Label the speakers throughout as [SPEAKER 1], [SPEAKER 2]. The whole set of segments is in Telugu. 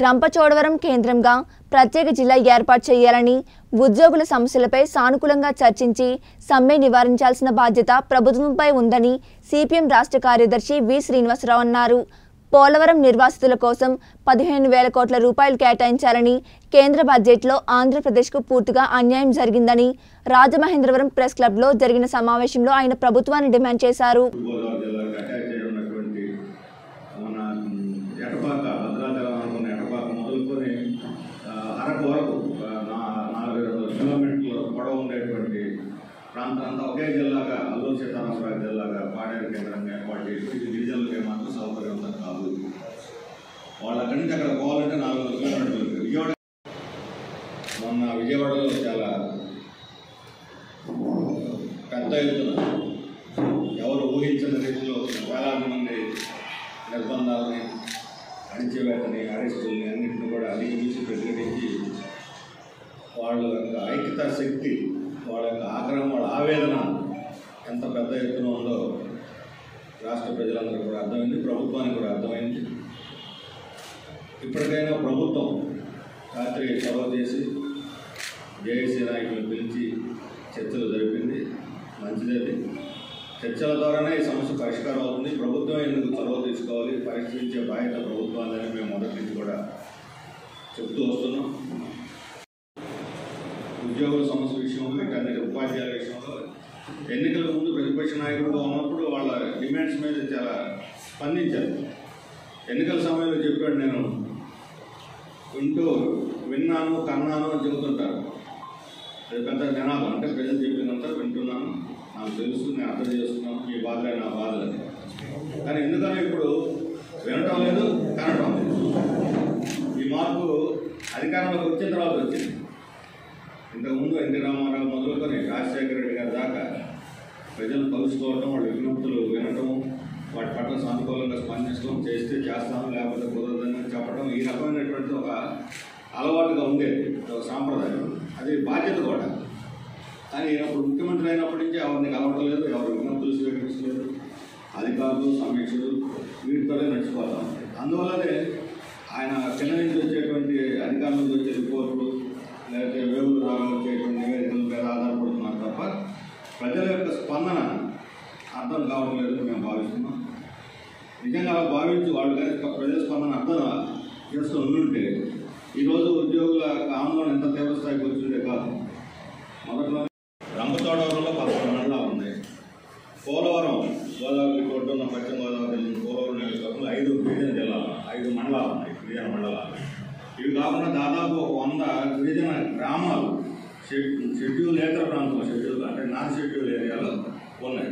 [SPEAKER 1] రంపచోడవరం కేంద్రంగా ప్రత్యేక జిల్లా ఏర్పాటు చేయాలని ఉద్యోగుల సమస్యలపై సానుకూలంగా చర్చించి సమ్మె నివారించాల్సిన బాధ్యత ప్రభుత్వంపై ఉందని సిపిఎం రాష్ట్ర కార్యదర్శి వి శ్రీనివాసరావు అన్నారు పోలవరం నిర్వాసితుల కోసం పదిహేను వేల కోట్ల రూపాయలు కేటాయించాలని కేంద్ర బడ్జెట్లో ఆంధ్రప్రదేశ్కు పూర్తిగా అన్యాయం జరిగిందని రాజమహేంద్రవరం ప్రెస్ క్లబ్లో జరిగిన సమావేశంలో ఆయన ప్రభుత్వాన్ని డిమాండ్ చేశారు
[SPEAKER 2] గోదావరి జిల్లాకి అటాచ్ అయి ఉన్నటువంటి మన ఎటపాక భద్రాచలం అనుకున్న ఎటపాక మొదలుకొని ఆ, అరకు వరకు ఆ, నా- నాలుగు వందల కిలోమీటర్ల పొడవు ఉండేటువంటి ప్రాంతం అంతా ఒకే జిల్లాగా అల్లూరు సీతారామరాజు జిల్లాగా పాడేరు కేంద్రంగా ఏర్పాటు చేసి ఇది గిరిజనులకి మాత్రం సౌకర్యవంతం కాదు వాళ్ళు అక్కడి నుంచి అక్కడ పోవాలంటే నాలుగు వందల కిలోమీటర్లు విజయవాడ మొన్న విజయవాడలో చాలా పెద్ద ఎత్తున ఎవరు ఊహించిన రీతిలో వేలాది మంది నిర్బంధాలని అణిచివేతని అరెస్టుల్ని అన్నింటిని కూడా అధిగమించి ప్రతిఘటించి వాళ్ళ యొక్క ఐక్యతా శక్తి వాళ్ళ యొక్క ఆగ్రహం వాళ్ళ ఆవేదన ఎంత పెద్ద ఎత్తున ఉందో రాష్ట్ర ప్రజలందరూ కూడా అర్థమైంది ప్రభుత్వానికి కూడా అర్థమైంది ఇప్పటికైనా ప్రభుత్వం రాత్రి చొరవ చేసి జేఏసీ నాయకులను పిలిచి చర్చలు జరిపింది మంచిదేది చర్చల ద్వారానే ఈ సమస్య పరిష్కారం అవుతుంది ప్రభుత్వం ఎందుకు చొరవ తీసుకోవాలి పరిష్కరించే బాధ్యత ప్రభుత్వాలని మేము మొదటి నుంచి కూడా చెప్తూ వస్తున్నాం ఉద్యోగుల సమస్య విషయంలో వీటన్నిటి ఉపాధ్యాయుల విషయంలో ఎన్నికల ముందు ప్రతిపక్ష నాయకుడుగా ఉన్నప్పుడు వాళ్ళ డిమాండ్స్ మీద చాలా స్పందించారు ఎన్నికల సమయంలో చెప్పాడు నేను వింటూ విన్నాను కన్నాను అని చెబుతుంటారు అది పెద్ద జనాభా అంటే ప్రజలు చెప్పినంత వింటున్నాను నాకు తెలుసు నేను అర్థం చేస్తున్నాను మీ బాధలే నా బాధలని కానీ ఎందుకని ఇప్పుడు వినటం లేదు కనటం లేదు ఈ మార్పు అధికారంలోకి వచ్చిన తర్వాత వచ్చింది ఇంతకుముందు ఎన్టీ రామారావు మొదలుకొని రాజశేఖర రెడ్డి గారి దాకా ప్రజలు కలుసుకోవటం వాళ్ళ విజ్ఞప్తులు వినటం వాటి పట్ల సానుకూలంగా స్పందించడం చేస్తే చేస్తాం లేకపోతే కుదరదని చెప్పడం ఈ రకమైనటువంటి ఒక అలవాటుగా ఉండేది ఒక సాంప్రదాయం అది బాధ్యత కూడా కానీ అప్పుడు ముఖ్యమంత్రి అయినప్పటి నుంచి ఎవరిని కలవట్లేదు ఎవరు విజ్ఞప్తులు స్వీకరించలేదు అధికారులు సమీక్షలు వీటితోనే నడిచిపోతాం అందువల్లనే ఆయన కింద నుంచి వచ్చేటువంటి అధికారుల నుంచి వచ్చే రిపోర్టులు లేకపోతే వేగుల ద్వారా వచ్చేటువంటి నివేదికల మీద ఆధారపడుతున్నారు తప్ప ప్రజల యొక్క స్పందన అర్థం కావట్లేదు మేము భావిస్తున్నాం నిజంగా అలా భావించి వాళ్ళు కానీ ప్రజల స్పందన అర్థం చేస్తూ ఉండుంటే ఈరోజు ఉద్యోగుల యొక్క ఆందోళన ఎంత తీవ్ర స్థాయికి వచ్చిందే కాదు మొదట్లో రంపచోడవరంలో పదకొండు మండలాలు ఉన్నాయి పోలవరం గోదావరి కొట్టున్న పశ్చిమ గోదావరి జిల్లా పోలవరం నియోజకవర్గంలో ఐదు గిరిజన జిల్లాలు ఐదు మండలాలు ఉన్నాయి గిరిజన మండలాలు ఇవి కాకుండా దాదాపు ఒక వంద గిరిజన గ్రామాలు షెడ్ షెడ్యూల్ ఏతర ప్రాంతం షెడ్యూల్ అంటే నాన్ షెడ్యూల్ ఏరియాలో ఉన్నాయి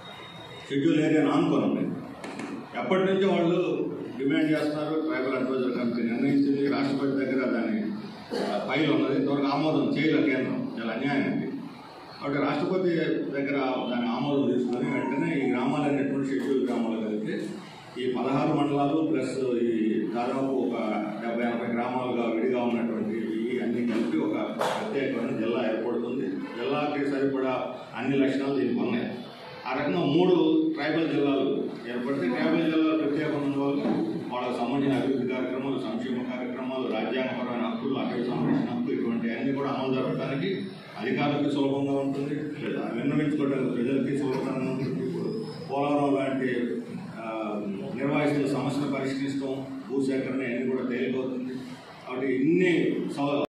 [SPEAKER 2] షెడ్యూల్ ఏరియాను ఆనుకొని ఉన్నాయి ఎప్పటి నుంచో వాళ్ళు డిమాండ్ చేస్తున్నారు ట్రైబల్ అడ్వైజర్ కమిటీ నిర్ణయించింది రాష్ట్రపతి దగ్గర దాని ఆ, ఫైల్ ఉన్నది ఇంతవరకు ఆమోదం చేయలేదు కేంద్రం చాలా అన్యాయం ఇది కాబట్టి రాష్ట్రపతి దగ్గర దాని ఆమోదం తీసుకొని వెంటనే ఈ గ్రామాలైనటువంటి షెడ్యూల్ గ్రామాలు కలిపి ఈ పదహారు మండలాలు ప్లస్ ఈ దాదాపు ఒక డెబ్బై ఎనభై గ్రామాలుగా విడిగా ఉన్నటువంటి ఈ అన్ని కలిపి ఒక ప్రత్యేకమైన జిల్లా ఏర్పడుతుంది జిల్లాకి సరిపడా అన్ని లక్షణాలు దీనికి ఉన్నాయి ఆ రకంగా మూడు ట్రైబల్ జిల్లాలు ఏర్పడితే ట్రైబల్ జిల్లాలు ప్రత్యేకంగా ఉన్న వాళ్ళు వాళ్ళకి సంబంధించిన అభివృద్ధి కార్యక్రమాలు సంక్షేమ కార్యక్రమాలు రాజ్యాంగపరమైన హక్కులు అటవీ సంరక్షణ హక్కు ఇటువంటి అన్ని కూడా అమలు జరగడానికి అధికారులకు సులభంగా ఉంటుంది లేదా విన్నవించుకోవడానికి ప్రజలకి సులభంగా ఉంటుంది ఇప్పుడు పోలవరం లాంటి ఆ, నిర్వహిస్తున్న సమస్యలు పరిష్కరిస్తాం భూసేకరణ అన్ని కూడా తేలికవుతుంది కాబట్టి ఇన్ని సవ